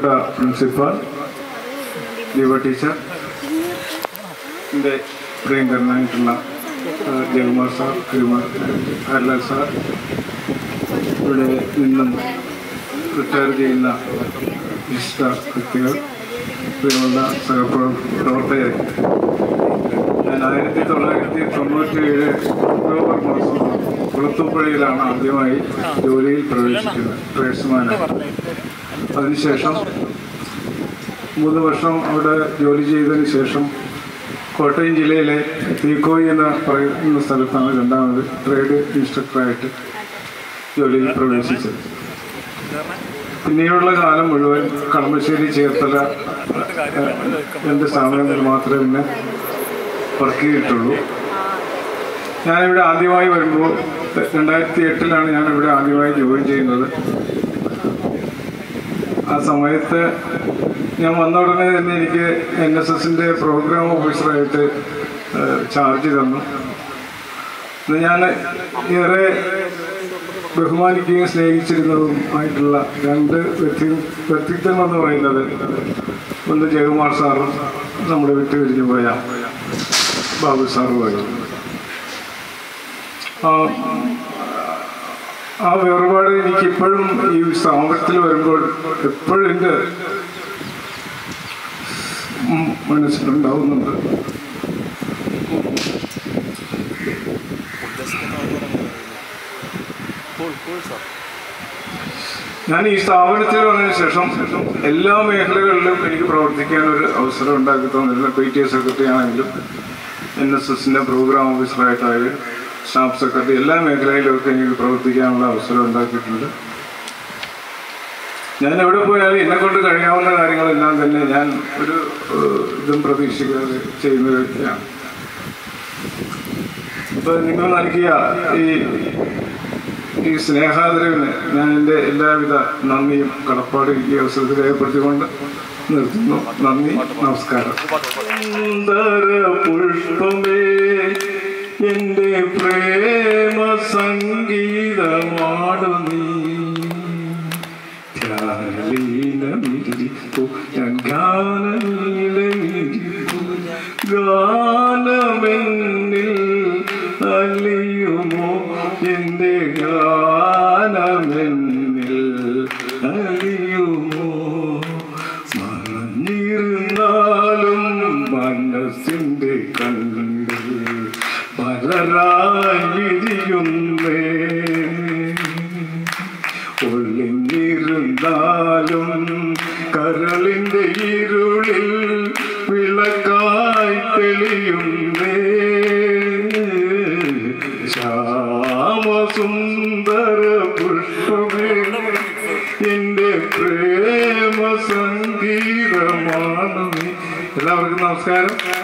ബഹുമാനപ്പെട്ട principal Deepa teacher എൻ്റെ പ്രിയങ്കരനായിട്ടുള്ള ആ, ജയകുമാർ സാർ ഹരിമാർ ഹരിലാൽ സാർ ഇവിടെ നിന്നും റിട്ടയർ ചെയ്യുന്ന വിശിഷ്ട വ്യക്തികൾ പ്രിയമുള്ള സഹപ്രവർത്തകർ ഞാൻ ആയിരത്തി തൊള്ളായിരത്തി തൊണ്ണൂറ്റി ഏഴ് ഒക്ടോബർ മാസം കുളത്തുപ്പുഴയിലാണ് ആദ്യമായി ജോലിയിൽ പ്രവേശിക്കുന്നത് ട്രേഡ്സ്മാനായി അതിനുശേഷം മൂന്ന് വർഷം അവിടെ ജോലി ചെയ്തതിന് ശേഷം കോട്ടയം ജില്ലയിലെ തീക്കോയി എന്ന് പറയുന്ന സ്ഥലത്താണ് രണ്ടാമത് ട്രേഡ് ഇൻസ്ട്രക്ടറായിട്ട് ജോലിയിൽ പ്രവേശിച്ചത് പിന്നീടുള്ള കാലം മുഴുവൻ കളമശ്ശേരി ചേർത്തല ഏഹ്, രണ്ട് സ്ഥാപനങ്ങളിൽ മാത്രമേ പിന്നെ വർക്ക് ചെയ്തിട്ടുള്ളൂ ഞാനിവിടെ ആദ്യമായി വരുമ്പോൾ രണ്ടായിരത്തി എട്ടിലാണ് ഞാനിവിടെ ആദ്യമായി ജോയിൻ ചെയ്യുന്നത് ആ സമയത്ത് ഞാൻ വന്ന ഉടനെ തന്നെ എനിക്ക് എൻ എസ് എസിൻ്റെ പ്രോഗ്രാം ഓഫീസറായിട്ട് ചാർജ് തന്നു ഇത് ഞാൻ ഏറെ ബഹുമാനിക്കുകയും സ്നേഹിച്ചിരുന്നതുമായിട്ടുള്ള രണ്ട് വ്യക്തി വ്യക്തിത്വം എന്ന് പറയുന്നത് ഒന്ന് ജയകുമാർ സാറും നമ്മുടെ വിട്ടു പിരിഞ്ഞു പോയ ബാബു സാറുമായിരുന്നു ആ ആ വേർപാട് എനിക്ക് ഇപ്പോഴും ഈ സ്ഥാപനത്തിൽ വരുമ്പോൾ എപ്പോഴും എൻ്റെ ഉം മനസ്സിലുണ്ടാവുന്നുണ്ട് ഞാൻ ഈ സ്ഥാപനത്തിൽ വന്നതിന് ശേഷം എല്ലാ മേഖലകളിലും എനിക്ക് പ്രവർത്തിക്കാൻ ഒരു അവസരം ഉണ്ടാക്കി തന്നിരുന്നു പി ടി എ സെക്രട്ടറി ആണെങ്കിലും എൻ എസ് എസിൻ്റെ പ്രോഗ്രാം ഓഫീസറായിട്ടായാലും സ്റ്റാഫ് സെക്രട്ടറി എല്ലാ മേഖലയിലുമൊക്കെ എനിക്ക് പ്രവർത്തിക്കാനുള്ള അവസരം ഉണ്ടാക്കിയിട്ടുണ്ട് ഞാൻ എവിടെ പോയാലും എന്നെ കൊണ്ട് കഴിയാവുന്ന കാര്യങ്ങളെല്ലാം തന്നെ ഞാൻ ഒരു ഏഹ്, ഇതും പ്രതീക്ഷിക്കാതെ ചെയ്യുന്ന വ്യക്തിയാണ് ഇപ്പൊ നിങ്ങൾ നൽകിയ ഈ ഈ സ്നേഹാദരവിന് ഞാൻ എൻ്റെ എല്ലാവിധ നന്ദിയും കടപ്പാടും ഈ അവസരത്തിൽ രേഖപ്പെടുത്തിക്കൊണ്ട് നിർത്തുന്നു നന്ദി നമസ്കാരം സുന്ദര പുഷ്പമേ എൻ്റെ പ്രേമ സംഗീതമാടു നീ ധ്യാനലീനമിരിപ്പു ഞാൻ ഗാനലീനമിരിപ്പു ഗാനമെന്നിൽ അലിയുമോ എൻ്റെ ഗാനമെന്നിൽ അലിയുമോ മറഞ്ഞിരുന്നാലും മനസ്സിൻ്റെ കണ്ണിൽ മലരായി വിരിയുന്നേ ഒളിഞ്ഞിരുന്നാലും കരളിന്റെ ഇരുളിൽ വിളക്കായി തെളിയുന്നേ ശ്യാമസുന്ദര പുഷ്പമേ എന്റെ പ്രേമ സംഗീതമാണ് നീ. എല്ലാവർക്കും നമസ്കാരം